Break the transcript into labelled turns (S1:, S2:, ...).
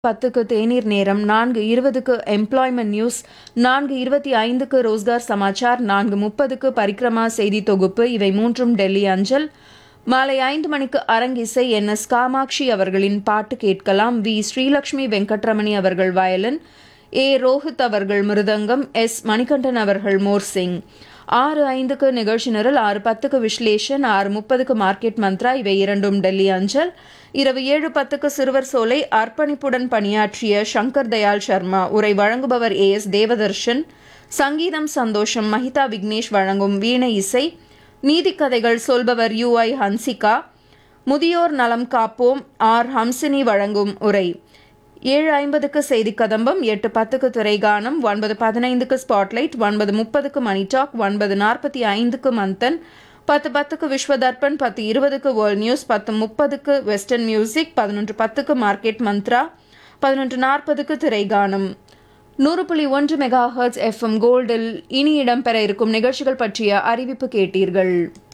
S1: பத்துக்கு தேநீர் நேரம் நான்கு இருபதுக்கு எம்ப்ளாய்மெண்ட் நியூஸ் நான்கு இருபத்தி ஐந்துக்கு ரோஸ்கார் சமாச்சார் நான்கு முப்பதுக்கு பரிக்ரமா செய்தி தொகுப்பு இவை மூன்றும் டெல்லி அஞ்சல் மாலை ஐந்து மணிக்கு அரங்கிசை என் எஸ் காமாட்சி அவர்களின் பாட்டு கேட்கலாம் வி ஸ்ரீலக்ஷ்மி வெங்கட்ரமணி அவர்கள் வயலின் ஏ ரோஹித் அவர்கள் மிருதங்கம் எஸ் மணிகண்டன் அவர்கள் மோர்சிங் ஆறு ஐந்துக்கு நிகழ்ச்சி நிரல் ஆறு பத்துக்கு விஸ்லேஷன் ஆறு முப்பதுக்கு மார்க்கெட் மந்த்ரா இவை இரண்டும் டெல்லி அஞ்சல் இரவு ஏழு பத்துக்கு சிறுவர் சோலை அர்ப்பணிப்புடன் பணியாற்றிய சங்கர் தயாள் சர்மா உரை வழங்குபவர் ஏ எஸ் தேவதர்ஷன் சங்கீதம் சந்தோஷம் மஹிதா விக்னேஷ் வழங்கும் வீணை இசை நீதிக்கதைகள் சொல்பவர் யு ஐ ஹன்சிகா முதியோர் நலம் காப்போம் ஆர் ஹம்சினி வழங்கும் உரை ஏழு ஐம்பதுக்கு செய்தி கதம்பம் எட்டு பத்துக்கு திரைகானம் ஒன்பது பதினைந்துக்கு ஸ்பாட்லைட் ஒன்பது முப்பதுக்கு மணி டாக் ஒன்பது நாற்பத்தி ஐந்துக்கு மந்தன் பத்து பத்துக்கு விஸ்வதர்பன் பத்து இருபதுக்கு வேர்ல்ட் நியூஸ் பத்து முப்பதுக்கு வெஸ்டர்ன் மியூசிக் பதினொன்று பத்துக்கு மார்க்கெட் மந்த்ரா பதினொன்று நாற்பதுக்கு திரைகானம் நூறு புள்ளி ஒன்று மெகா ஹர்ட்ஸ் எஃப்எம் கோல்டில் இனி இடம்பெற இருக்கும் நிகழ்ச்சிகள் பற்றிய அறிவிப்பு கேட்டீர்கள்